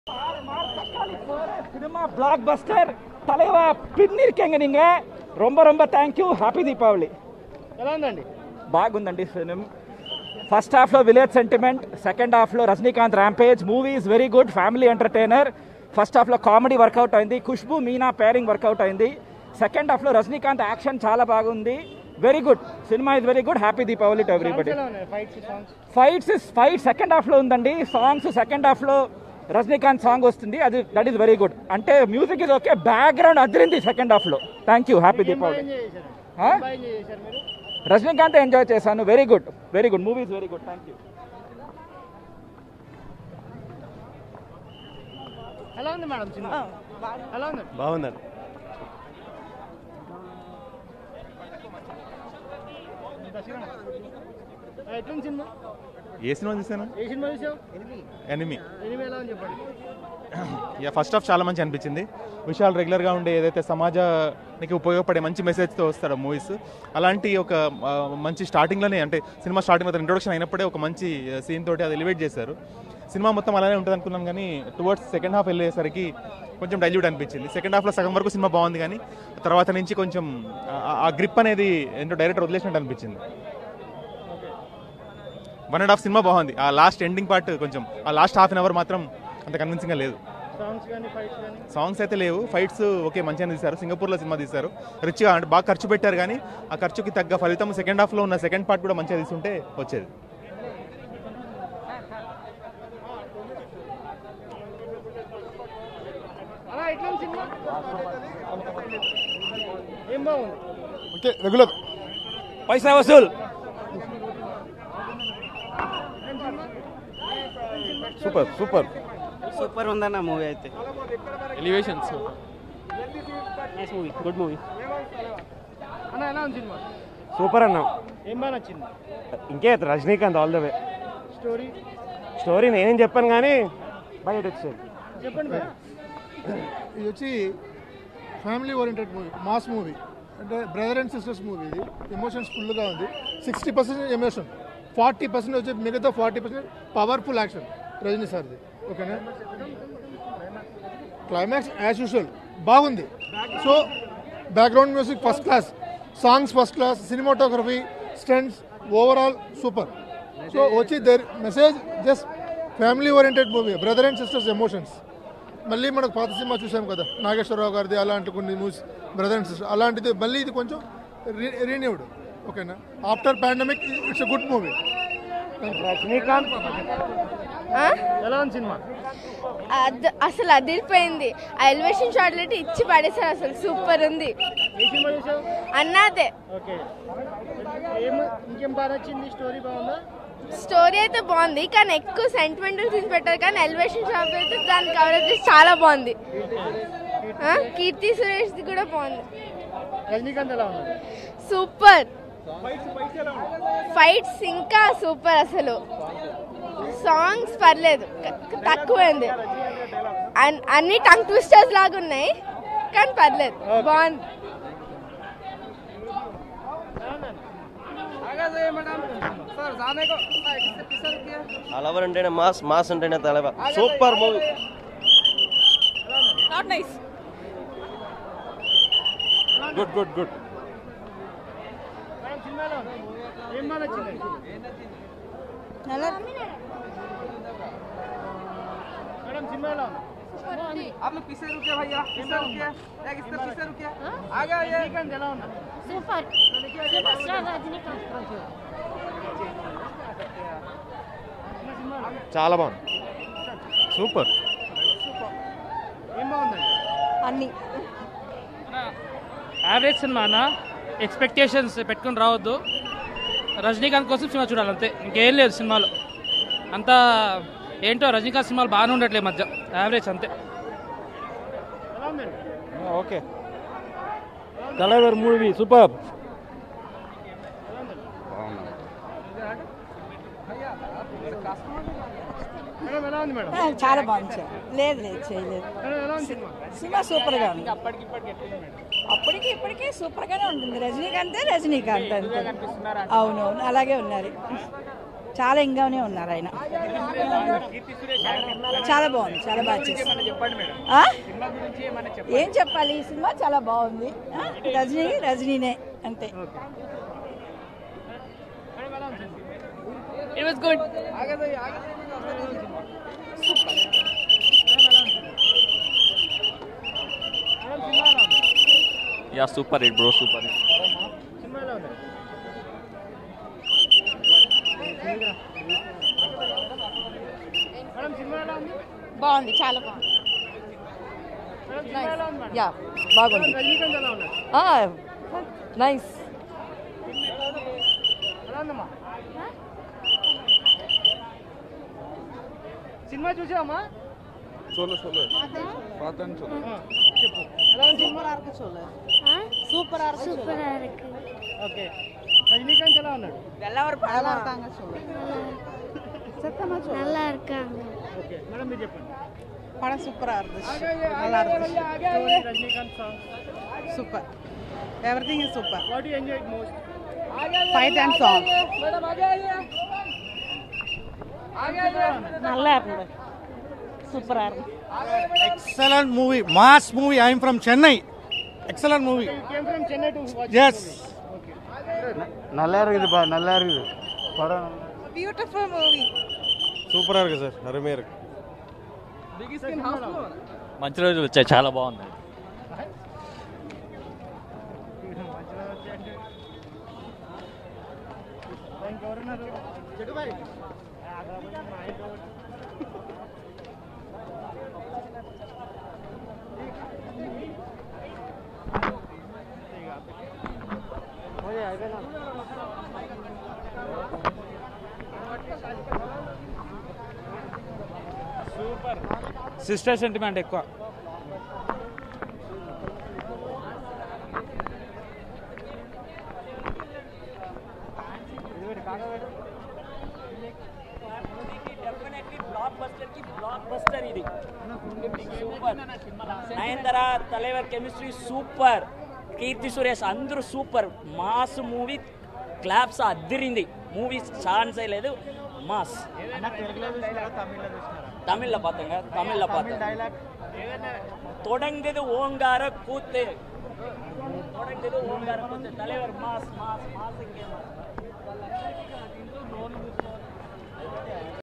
Cinema black Bastar தலைவா பின்னிருக்கேங்க நீங்க ரொம்ப ரொம்ப థ్యాంక్ యూ హ్యాపీ దీపావళి ఎలా ఉందండి బాగుందండి ఫిలిం ఫస్ట్ హాఫ్లో విలేజ్ సెంటిమెంట్ సెకండ్ హాఫ్లో Rajinikanth rampage movie is very good family entertainer first హాఫ్లో కామెడీ వర్కౌట్ అయింది ఖుష్బు మీనా పేరింగ్ వర్కౌట్ అయింది సెకండ్ హాఫ్లో రజనీకాంత్ యాక్షన్ చాలా బాగుంది very good cinema is very good happy Deepavali to everybody ఎలా ఉన్నాయి fights songs fights is fight second హాఫ్లో ఉందండి సాంగ్స్ సెకండ్ హాఫ్లో రజనీకాంత్ సాంగ్ వస్తుంది అది దట్ ఈస్ వెరీ గుడ్ అంటే మ్యూజిక్ ఇస్ ఓకే బ్యాక్గ్రౌండ్ అదిరింది సెకండ్ హాఫ్లో thank you happy Deepavali enjoy చేశారు Huh? బాగా ఎంజాయ్ చేశారు మీరు రజనీకాంత్ ఎంజాయ్ చేశాను very good very good movie is very good thank you ఎలా ఉంది మేడం సినిమా ఎలా ఉంది బాగుందండి ఆ, ఎట్లుంది సినిమా ఏ సినిమా చూసాను ఏ సినిమా చూసావు ఎనిమి ఎనిమిది ఎలా ఉంది చెప్పండి యా ఫస్ట్ హాఫ్ చాలా మంచి అనిపించింది విషయాలు రెగ్యులర్గా ఉండే ఏదైతే సమాజానికి ఉపయోగపడే మంచి మెసేజ్తో వస్తాడో మూవీస్ అలాంటి ఒక ఆ, మంచి స్టార్టింగ్లోనే అంటే సినిమా స్టార్టింగ్ ఇంట్రొడక్షన్ అయినప్పుడే ఒక మంచి సీన్ తోటి అది ఎలివేట్ చేశారు సినిమా మొత్తం అలానే ఉంటుంది అనుకున్నాం కానీ టువర్డ్స్ సెకండ్ హాఫ్ వెళ్ళేసరికి కొంచెం డైల్యూట్ అనిపించింది సెకండ్ హాఫ్లో సగం వరకు సినిమా బాగుంది కానీ తర్వాత నుంచి కొంచెం ఆ- ఆ గ్రిప్ అనేది ఏంటో డైరెక్ట్ వదిలేసినట్టు అనిపించింది వన్ అండ్ హాఫ్ సినిమా బాగుంది ఆ లాస్ట్ ఎండింగ్ పార్ట్ కొంచెం ఆ లాస్ట్ హాఫ్ అన్ అవర్ మాత్రం అంత కన్విన్సింగ్గా లేదు సాంగ్స్ కానీ ఫైట్స్ కానీ సాంగ్స్ అయితే లేవు ఫైట్స్ ఓకే మంచిగా తీశారు సింగపూర్లో సినిమా తీశారు రిచ్గా అంటే బాగా ఖర్చు పెట్టారు కానీ ఆ ఖర్చుకి తగ్గ ఫలితం సెకండ్ హాఫ్లో ఉన్న సెకండ్ పార్ట్ కూడా మంచిగా తీసుంటే వచ్చేది అలా ఎట్లుంది సినిమా ఏం బాగుంది ఓకే రెగ్యులర్ పైసా వసూల్ సూపర్ సూపర్ సూపర్ ఉందన్న మూవీ అయితే elevations nice movie good movie అన్న ఎలా ఉంది సినిమా సూపర్ అన్న ఏం బాగా నచ్చింది ఇంకే Rajinikanth all the way story story నేనేం చెప్పాను కానీ బయట వచ్చేది చెప్పండి భయ్యా. ఇది వచ్చి family oriented movie mass movie అంటే బ్రదర్ అండ్ సిస్టర్స్ మూవీ ఇది ఎమోషన్స్ ఫుల్గా ఉంది sixty percent emotion forty percent వచ్చి మిగతా forty percent powerful action Rajini సార్ది ఓకేనా క్లైమాక్స్ యాజ్ యూజువల్ బాగుంది so background music first class songs first class cinematography stunts overall super so వచ్చి their message just family oriented movie brother and sisters emotions మళ్ళీ మనకు పాత cinema చూసాం కదా నాగేశ్వరరావు గారిది అలాంటి కొన్ని మూవీస్ బ్రదర్ అండ్ సిస్టర్ అలాంటిది మళ్ళీ ఇది కొంచెం రీన్యూడ్ ఓకేనా after pandemic it's good movie Rajinikanth ఎలా ఉంది సినిమా అద్- అసలు అదిరిపోయింది ఆ ఎలివేషన్ షాట్లు అయితే ఇచ్చి పడేసారు అసలు సూపర్ ఉంది ఏ సినిమా చూసావు అన్నాదే ఓకే ఏం ఇంకేం బాగా నచ్చింది స్టోరీ బాగుందా స్టోరీ అయితే బాగుంది కానీ ఎక్కువ సెంటిమెంటల్ సీన్స్ పెట్టారు కానీ ఎలివేషన్ షాట్ అయితే దాని కవరేజ్ చేసి చాలా బాగుంది ఆ? కీర్తి సురేష్ది కూడా బాగుంది రజనీకాంత్ ఎలా ఉంది సూపర్ ఫైట్స్ ఇంకా సూపర్ అసలు సాంగ్స్ పర్లేదు క- తక్కువ ఉంది అన్- అన్ని టంగ్ ట్విస్టర్స్ లాగా ఉన్నాయి కానీ పర్లేదు బాగుంది అలవర్ అంటేనే మాస్ మాస్ అంటేనే Thalaiva super movie not nice good good good madam cinema ఎలా ఉంది ఏం బాగా నచ్చింది మేడం సినిమా ఎలా ఉంది आप लोग पीछे रुके भैया पीछे रुके एक इस तरफ पीछे रुके आगे आइए రజనీకాంత్ ఎలా ఉంది సూపర్ సూపర్ స్టార్ రజనీకాంత్ చాలా బాగుంది సూపర్ ఏం బాగుందండి అన్ని యావరేజ్ సినిమా అన్న ఎక్స్పెక్టేషన్స్ పెట్టుకుని రావద్దు రజనీకాంత్ కోసం సినిమా చూడాలి అంతే ఇంకేం లేదు సినిమాలో అంతా ఏంటో రజనీకాంత్ సినిమాలు బాగానే ఉండట్లేదు ఈ మధ్య యావరేజ్ అంతే ఎలా ఉందండి ఓకే కలవర్ మూవీ సూపర్ మేడం ఎలా ఉంది మేడం చాలా బాగుంది సార్ లేదు లేదు చేయలేదు మేడం ఎలా ఉంది సినిమా సినిమా సూపర్ గా ఉంది అప్పటికి ఇప్పటికీ సూపర్ గానే ఉంటుంది రజనీకాంతే రజనీకాంత్ అంతే అవునవును అలాగే ఉన్నారు చాలా ఇంగానే ఉన్నారు ఆయన చాలా బాగుంది చాలా బాగా చేశారు చెప్పండి మేడం ఆ? సినిమా గురించి ఏమైనా చెప్పండి ఏం చెప్పాలి ఈ సినిమా చాలా బాగుంది ఆ? రజనీ రజనీనే అంతే it was good yeah super hit bro super hit సినిమాలో ఉంది మేడం సినిమా ఎలా ఉంది బాగుంది చాలా బాగుంది మేడం సినిమా ఎలా ఉంది మేడం యా బాగుంది రజనీకాంత్ ఎలా ఉన్నాడు నైస్ ఎలా ఉందమ్మా సినిమా చూసావమ్మా చోలో చోలో పాతాను చోలో చెప్పు ఎలా ఉంది cinema super super okay Rajinikanth ఎలా ఉన్నాడు நல்லா இருக்காங்க ఓకే మేడం మీరు చెప్పండి படம் சூப்பரா இருந்துச்சு Story, Rajinikanth song super everything is super what you enjoy most fight and song நல்லா இருந்தது சூப்பரா இருந்தது Excellent movie, mass movie. I am from Chennai. Excellent movie. came from Chennai to watch Yes. Okay. நல்லா இருக்குதுப்பா நல்லா இருக்குது படம் beautiful movie சூப்பராக இருக்குது சார் அருமையாக இருக்குது మంచి రోజులు వచ్చాయి చాలా బాగుంది ఇంకెవరున్నారు సిస్టర్ సెంటిమెంట్ ఎక్కువ బ్లాక్ బస్టర్ కి బ్లాక్ బస్టర్ ఇది super Nayanthara Thalaivar chemistry super Keerthy Suresh అందరూ సూపర్ మాస్ మూవీ క్లాప్స్ అద్దరింది మూవీ ఛాన్స్ లేదు మాస్ தமிழ்ல பார்த்தங்க தமிழ்ல பார்த்தேன் தொடங்குது ஓங்கார கூத்து தொடங்குது ஓங்கார கூத்து தலைவர் மாஸ் மாஸ் மாஸ் இங்கே மாஸ்